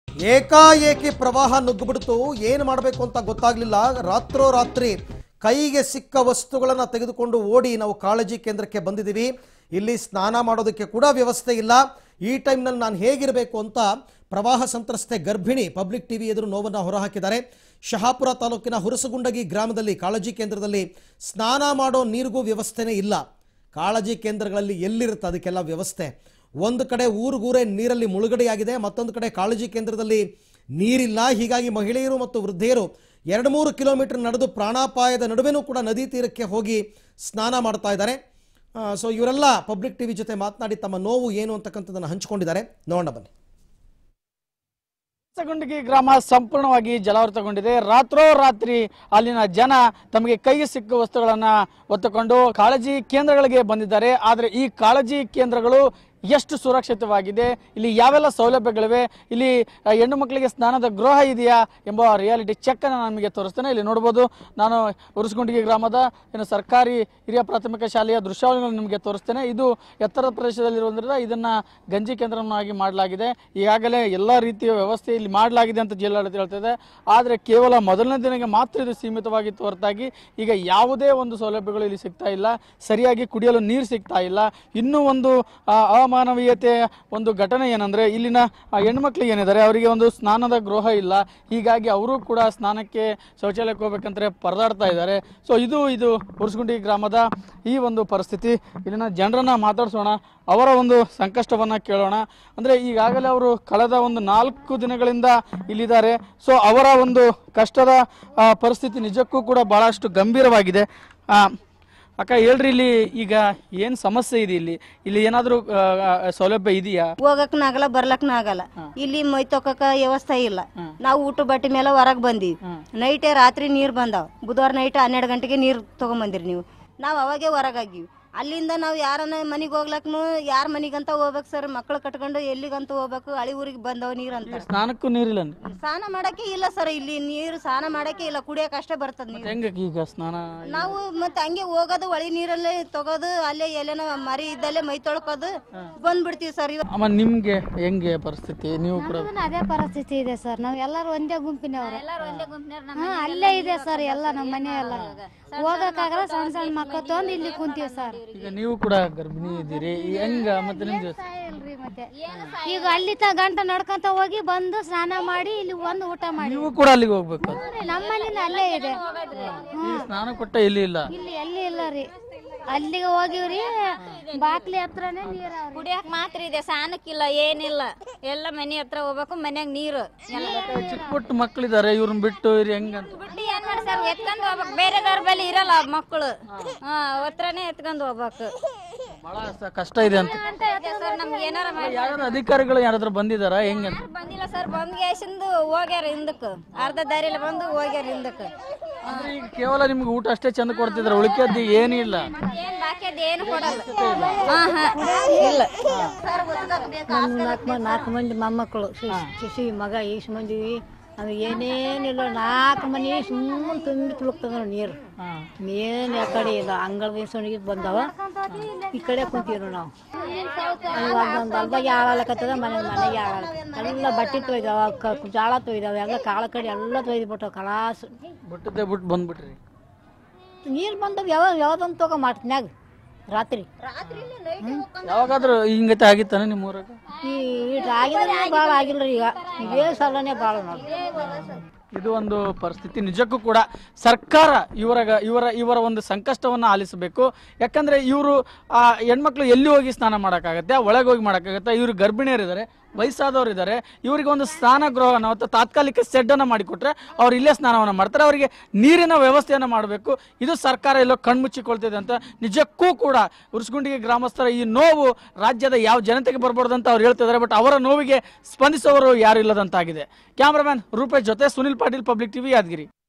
ಏಕಾಏಕಿ ಪ್ರವಾಹ ನುಗ್ಗಿಬಿಡ್ತು ಏನು ಮಾಡಬೇಕು ಅಂತ ಗೊತ್ತಾಗಲಿಲ್ಲ ರಾತ್ರೋರಾತ್ರಿ ಕೈಗೆ ಸಿಕ್ಕ ವಸ್ತುಗಳನ್ನು ತೆಗೆದುಕೊಂಡು ಓಡಿ ನಾವು ಕಾಳಜಿ ಕೇಂದ್ರಕ್ಕೆ ಬಂದಿದ್ದೀವಿ ಇಲ್ಲಿ ಸ್ನಾನ ಮಾಡೋದಕ್ಕೆ ಕೂಡ ವ್ಯವಸ್ಥೆ ಇಲ್ಲ ಈ ಟೈಮ್ನಲ್ಲಿ ನಾನು ಹೇಗಿರಬೇಕು ಅಂತ ಪ್ರವಾಹ ಸಂತ್ರಸ್ತೆ ಗರ್ಭಿಣಿ ಪಬ್ಲಿಕ್ ಟಿವಿ ಎದುರು ನೋವನ್ನು ಹೊರಹಾಕಿದ್ದಾರೆ ಶಹಾಪುರ ತಾಲೂಕಿನ ಹುರಸಗುಂಡಗಿ ಗ್ರಾಮದಲ್ಲಿ ಕಾಳಜಿ ಕೇಂದ್ರದಲ್ಲಿ ಸ್ನಾನ ಮಾಡೋ ನೀರಿಗೂ ವ್ಯವಸ್ಥೆನೇ ಇಲ್ಲ ಕಾಳಜಿ ಕೇಂದ್ರಗಳಲ್ಲಿ ಎಲ್ಲಿರುತ್ತೆ ಅದಕ್ಕೆಲ್ಲ ವ್ಯವಸ್ಥೆ ಒಂದು ಕಡೆ ಊರುಗೂರೇ ನೀರಲ್ಲಿ ಮುಳುಗಡೆಯಾಗಿದೆ ಮತ್ತೊಂದು ಕಡೆ ಕಾಳಜಿ ಕೇಂದ್ರದಲ್ಲಿ ನೀರಿಲ್ಲ ಹೀಗಾಗಿ ಮಹಿಳೆಯರು ಮತ್ತು ವೃದ್ಧೆಯರು ಎರಡು ಮೂರು ಕಿಲೋಮೀಟರ್ ನಡೆದು ಪ್ರಾಣಾಪಾಯದ ನಡುವೆನೂ ಕೂಡ ನದಿ ತೀರಕ್ಕೆ ಹೋಗಿ ಸ್ನಾನ ಮಾಡ್ತಾ ಇದ್ದಾರೆ ಸೊ ಇವರೆಲ್ಲ ಪಬ್ಲಿಕ್ ಟಿವಿ ಜೊತೆ ಮಾತನಾಡಿ ತಮ್ಮ ನೋವು ಏನು ಅಂತಕ್ಕಂಥದ್ದನ್ನು ಹಂಚಿಕೊಂಡಿದ್ದಾರೆ ನೋಡೋಣ ಬನ್ನಿ ಹುಣಸಗುಂಡಗಿ ಗ್ರಾಮ ಸಂಪೂರ್ಣವಾಗಿ ಜಲಾವೃತಗೊಂಡಿದೆ ರಾತ್ರೋರಾತ್ರಿ ಅಲ್ಲಿನ ಜನ ತಮಗೆ ಕೈಗೆ ಸಿಕ್ಕ ವಸ್ತುಗಳನ್ನ ಹೊತ್ತುಕೊಂಡು ಕಾಳಜಿ ಕೇಂದ್ರಗಳಿಗೆ ಬಂದಿದ್ದಾರೆ ಆದರೆ ಈ ಕಾಳಜಿ ಕೇಂದ್ರಗಳು ಎಷ್ಟು ಸುರಕ್ಷಿತವಾಗಿದೆ ಇಲ್ಲಿ ಯಾವೆಲ್ಲ ಸೌಲಭ್ಯಗಳಿವೆ ಇಲ್ಲಿ ಆ, ಹೆಣ್ಣು ಮಕ್ಕಳಿಗೆ ಸ್ನಾನದ ಗೃಹ ಇದೆಯಾ ಎಂಬ ರಿಯಾಲಿಟಿ ಚೆಕ್ ಅನ್ನು ನಾನು ನಿಮಗೆ ತೋರಿಸ್ತೇನೆ ಇಲ್ಲಿ ನೋಡ್ಬೋದು ನಾನು ಉರುಸ್ಗುಂಡಿಗೆ ಗ್ರಾಮದ ಏನು ಸರ್ಕಾರಿ ಹಿರಿಯ ಪ್ರಾಥಮಿಕ ಶಾಲೆಯ ದೃಶ್ಯಾವಳಿಗಳನ್ನು ನಿಮಗೆ ತೋರಿಸ್ತೇನೆ ಇದು ಎತ್ತರದ ಪ್ರದೇಶದಲ್ಲಿರುವುದರಿಂದ ಇದನ್ನ ಗಂಜಿ ಕೇಂದ್ರವನ್ನಾಗಿ ಮಾಡಲಾಗಿದೆ ಈಗಾಗಲೇ ಎಲ್ಲ ರೀತಿಯ ವ್ಯವಸ್ಥೆ ಇಲ್ಲಿ ಮಾಡಲಾಗಿದೆ ಅಂತ ಜಿಲ್ಲಾಡಳಿತ ಹೇಳ್ತಿದೆ ಆದರೆ ಕೇವಲ ಮೊದಲನೇ ದಿನಕ್ಕೆ ಮಾತ್ರ ಇದು ಸೀಮಿತವಾಗಿತ್ತು ಹೊರತಾಗಿ ಈಗ ಯಾವುದೇ ಒಂದು ಸೌಲಭ್ಯಗಳು ಇಲ್ಲಿ ಸಿಗ್ತಾ ಇಲ್ಲ ಸರಿಯಾಗಿ ಕುಡಿಯಲು ನೀರು ಸಿಗ್ತಾ ಇಲ್ಲ ಇನ್ನೂ ಒಂದು ಆ, ಅಮಾನವೀಯತೆ ಒಂದು ಘಟನೆ ಏನಂದ್ರೆ ಇಲ್ಲಿನ ಆ, ಹೆಣ್ಮಕ್ಳಿಗೆ ಏನಿದ್ದಾರೆ ಅವರಿಗೆ ಒಂದು ಸ್ನಾನದ ಗೃಹ ಇಲ್ಲ ಹೀಗಾಗಿ ಅವರು ಕೂಡ ಸ್ನಾನಕ್ಕೆ ಶೌಚಾಲಯಕ್ಕೆ ಹೋಗ್ಬೇಕಂದ್ರೆ ಪರದಾಡ್ತಾ ಇದ್ದಾರೆ ಸೊ ಇದು ಇದು ಉರ್ಸ್ಗುಂಡಿ ಗ್ರಾಮದ ಈ ಒಂದು ಪರಿಸ್ಥಿತಿ ಇಲ್ಲಿನ ಜನರನ್ನ ಮಾತಾಡ್ಸೋಣ ಅವರ ಒಂದು ಸಂಕಷ್ಟವನ್ನ ಕೇಳೋಣ ಅಂದ್ರೆ ಈಗಾಗಲೇ ಅವರು ಕಳೆದ ಒಂದು ನಾಲ್ಕು ದಿನಗಳಿಂದ ಇಲ್ಲಿದ್ದಾರೆ ಸೊ ಅವರ ಒಂದು ಕಷ್ಟದ ಆ, ಪರಿಸ್ಥಿತಿ ನಿಜಕ್ಕೂ ಕೂಡ ಬಹಳಷ್ಟು ಗಂಭೀರವಾಗಿದೆ ಆ, ಅಕ್ಕ ಹೇಳ್ರಿ ಇಲ್ಲಿ ಈಗ ಏನ್ ಸಮಸ್ಯೆ ಇದೆ ಇಲ್ಲಿ ಇಲ್ಲಿ ಏನಾದರೂ ಸೌಲಭ್ಯ ಇದೆಯಾ ಹೋಗಕ್ನ ಆಗಲ್ಲ ಬರ್ಲಕ್ನ ಆಗಲ್ಲ ಇಲ್ಲಿ ಮೈ ತೊಕ್ಕಕ ವ್ಯವಸ್ಥೆ ಇಲ್ಲ ನಾವು ಊಟ ಬಟ್ಟೆ ಮೇಲೆ ಹೊರಗೆ ಬಂದೀವಿ ನೈಟೇ ರಾತ್ರಿ ನೀರು ಬಂದಾವ ಬುಧವಾರ ನೈಟ್ ಹನ್ನೆರಡು ಗಂಟೆಗೆ ನೀರು ತಗೊಂಬಂದಿರಿ ನೀವು ನಾವು ಅವಾಗೆ ಹೊರಗಾಗಿವಿ ಅಲ್ಲಿಂದ ನಾವು ಯಾರನ್ನ ಮನೆಗೆ ಹೋಗ್ಲಕ್ನು ಯಾರ ಮನಿಗಂತ ಹೋಗ್ಬೇಕು ಸರ್ ಮಕ್ಳು ಕಟ್ಕೊಂಡು ಎಲ್ಲಿಗಂತ ಹೋಗ್ಬೇಕು ಹಳಿ ಊರಿಗೆ ಬಂದವ ನೀರು ಅಂತ ಸ್ನಾನಕ್ಕೂ ನೀರಿಲ್ಲ ಸ್ನಾನ ಮಾಡಕ್ಕೆ ಇಲ್ಲ ಸರ್ ಇಲ್ಲಿ ನೀರು ಸ್ನಾನ ಮಾಡಕ್ಕೆ ಇಲ್ಲ ಕುಡಿಯಕ್ಕೆ ಅಷ್ಟೇ ಬರ್ತದ ನೀರು ಹೆಂಗ ಈಗ ಸ್ನಾನ ನಾವು ಮತ್ತೆ ಹಂಗೆ ಹೋಗೋದು ಹೊಳಿ ನೀರಲ್ಲೇ ತಗೋದು ಅಲ್ಲೇ ಎಲ್ಲೇನ ಮರಿ ಇದ್ದಲ್ಲೇ ಮೈ ತೊಳ್ಕೋದು ಬಂದ್ಬಿಡ್ತೀವಿ ಸರ್ ಇವಾಗ ಅಮ್ಮ ನಿಮ್ಗೆ ಹೆಂಗೆ ಪರಿಸ್ಥಿತಿ ನೀವು ಕೂಡ ನಮ್ದುನು ಅದೇ ಪರಿಸ್ಥಿತಿ ಇದೆ ಸರ್ ನಾವು ಎಲ್ಲರೂ ಒಂದೇ ಗುಂಪಿನವರು ಹಾ ಅಲ್ಲೇ ಇದೆ ಸರ್ ಎಲ್ಲ ನಮ್ಮ ಮನೆ ಎಲ್ಲ ಹೋಗಕ್ಕಾಗಲ್ಲ ಸಣ್ಣ ಸಣ್ಣ ಮಕ್ಕಳು ತೊಂದು ಇಲ್ಲಿ ಕುಂತೀವಿ ಸರ್ ಈಗ ನೀವು ಕೂಡ ಗರ್ಭಿಣಿ ಇದ್ದೀರಿ ಹೆಂಗ ಮತ್ತೆ ನಿಮ್ಗೆ ಇಲ್ರಿ ಮತ್ತೆ ಈಗ ಅಲ್ಲಿ ತ ಗಂಟ ನಡ್ಕೊಂತ ಹೋಗಿ ಬಂದು ಸ್ನಾನ ಮಾಡಿ ಇಲ್ಲಿ ಬಂದು ಊಟ ಮಾಡಿ ನೀವು ಕೂಡ ಅಲ್ಲಿಗೆ ಹೋಗ್ಬೇಕು ನಮ್ಮ ಮನೇಲಿ ಅಲ್ಲೇ ಇದೆ ಈಗ ಸ್ನಾನ ಕೊಟ್ಟ ಇಲ್ಲಿ ಇಲ್ಲ ಇಲ್ಲಿ ಎಲ್ಲಿ ಇಲ್ಲ ರೀ ಅಲ್ಲಿಗೆ ಹೋಗಿವ್ರಿ ಬಾಕ್ಲಿ ಹತ್ರನೇ ನೀರ್ ಅವ್ರಿ ಕುಡಿಯಕ್ ಮಾತ್ರ ಇದೆ ಸಾನಕ್ಕಿಲ್ಲ ಏನಿಲ್ಲ ಎಲ್ಲ ಮನೆ ಹತ್ರ ಹೋಗ್ಬೇಕು ಮನ್ಯಾಗ ನೀರು ಚಿಕ್ಕ ಪುಟ್ಟ ಮಕ್ಕಳಿದ್ದಾರೆ ಇವ್ರನ್ನ ಬಿಟ್ಟು ಇವ್ರು ಹೆಂಗಂತ ಬಿಟ್ಟು ಏನ್ ಮಾಡ್ತಾರ ಎತ್ಕೊಂಡ್ ಹೋಗ್ಬೇಕು ಬೇರೆದವ್ರ ಬಳಿ ಇರಲ್ಲ ಮಕ್ಕಳು ಹಾ ಹತ್ರನೇ ಎತ್ಕೊಂಡ್ ಹೋಗ್ಬೇಕು ಬಹಳ ಸ- ಕಷ್ಟ ಇದೆ ಅಂತ ಸರ್ ನಮ್ಗೆ ಏನಾರ ಮಾಡಿ ಯಾರು ಅಧಿಕಾರಿಗಳು ಯಾರಾದ್ರೂ ಬಂದಿದಾರ ಹೆಂಗಂತ ಬಂದಿಲ್ಲ ಸರ್ ಬಂದ್ ಗ್ಯಾಸಿಂದು ಹೋಗ್ಯಾರ ಹಿಂದಕ್ಕೆ ಅರ್ಧ ದಾರಿಲಿ ಬಂದು ಹೋಗ್ಯಾರ ಹಿಂದಕ್ಕೆ ಅಂದ್ರೆ ಈಗ ಕೇವಲ ನಿಮ್ಗೆ ಊಟ ಅಷ್ಟೇ ಚಂದ ಕೊಡ್ತಿದ್ರ ಉಳಿಕೆದ್ದು ಏನೂ ಇಲ್ಲ ಏನ್ ಬಾಕಿ ಅದ್ ಏನು ಕೊಡಲ್ಲ ಹಾ ಹಾ ಇಲ್ಲ ನಮ್ಮ ನಾಲ್ಕು ಮಂದಿ ನಾಲ್ಕು ಮಂದಿ ಮೊಮ್ಮಕ್ಕಳು ಶಿಶಿ ಮಗ ಈಸ್ ಮಂದಿ ಅದು ಏನೇನಿಲ್ಲ ನಾಲ್ಕು ಮನೆ ಸುಮ್ಮನೆ ತುಂಬಿ ತುಳುಕ್ತದ ನೀರು ಏನು ಆ ಕಡೆ ಇಲ್ಲ ಅಂಗಳ ಸೊಣಿಗೆ ಬಂದವ ಈ ಕಡೆ ಕುಂತೀವಿ ನಾವು ಒಂದು ಅಲ್ದಾಗ ಯಾಳಕತ್ತದ ಮನೆ ಮನೆಗೆ ಯಾಳ ಎಲ್ಲ ಬಟ್ಟೆ ತೊಯ್ದಾವ ಕ ಜಾಳ ತೊಯ್ದಾವ ಎಲ್ಲ ಕಾಳ ಕಡೆ ಎಲ್ಲ ತೊಯ್ದು ಕಲಾಸ್ ಬಿಟ್ಟದ್ದೇ ಬಿಟ್ಟು ಬಂದ್ಬಿಟ್ರಿ ನೀರು ಬಂದವ ಯಾವ ಯಾವ್ದೊಂದು ತಗೋ ಮಾಡ್ತಿನ್ಯಾಗ ರಾತ್ರಿ ಯಾವಾಗಾದ್ರೂ ಹಿಂಗತೆ ಆಗಿತ್ತಾನೆ ನಿಮ್ಮ ಊರಾಗ ಈ ಆಗಿದ್ರೆ ಭಾಳ ಆಗಿಲ್ರಿ ಈಗ ಇದೇ ಸಲನೇ ಭಾಳ ನೋಡಿ ಇದು ಒಂದು ಪರಿಸ್ಥಿತಿ ನಿಜಕ್ಕೂ ಕೂಡ ಸರ್ಕಾರ ಇವರ ಇವರ ಇವರ ಒಂದು ಸಂಕಷ್ಟವನ್ನು ಆಲಿಸಬೇಕು ಯಾಕಂದ್ರೆ ಇವರು ಆ ಹೆಣ್ಮಕ್ಳು ಎಲ್ಲಿ ಹೋಗಿ ಸ್ನಾನ ಮಾಡೋಕ್ಕಾಗತ್ತೆ ಒಳಗೆ ಹೋಗಿ ಮಾಡೋಕ್ಕಾಗತ್ತೆ ಇವರು ಗರ್ಭಿಣಿಯರಿದ್ದಾರೆ ವಯಸ್ಸಾದವರು ಇದ್ದಾರೆ ಇವರಿಗೆ ಒಂದು ಸ್ನಾನ ಗೃಹವನ್ನು ಅಥವಾ ತಾತ್ಕಾಲಿಕ ಸೆಡ್ಡನ್ನು ಮಾಡಿಕೊಟ್ರೆ ಅವ್ರು ಇಲ್ಲೇ ಸ್ನಾನವನ್ನು ಮಾಡ್ತಾರೆ ಅವರಿಗೆ ನೀರಿನ ವ್ಯವಸ್ಥೆಯನ್ನು ಮಾಡಬೇಕು ಇದು ಸರ್ಕಾರ ಎಲ್ಲೋ ಕಣ್ಮುಚ್ಚಿಕೊಳ್ತಿದೆ ಅಂತ ನಿಜಕ್ಕೂ ಕೂಡ ಉರ್ಸ್ಗುಂಡಿಗೆ ಗ್ರಾಮಸ್ಥರ ಈ ನೋವು ರಾಜ್ಯದ ಯಾವ ಜನತೆಗೆ ಬರ್ಬಾರ್ದು ಅಂತ ಅವ್ರು ಹೇಳ್ತಿದ್ದಾರೆ ಬಟ್ ಅವರ ನೋವಿಗೆ ಸ್ಪಂದಿಸುವವರು ಯಾರು ಇಲ್ಲದಂತಾಗಿದೆ ಕ್ಯಾಮ್ರಾಮನ್ ರೂಪೇಶ್ ಜೊತೆ ಸುನಿಲ್ ಪಾಟೀಲ್ ಪಬ್ಲಿಕ್ ಟಿವಿ ಯಾದಗಿರಿ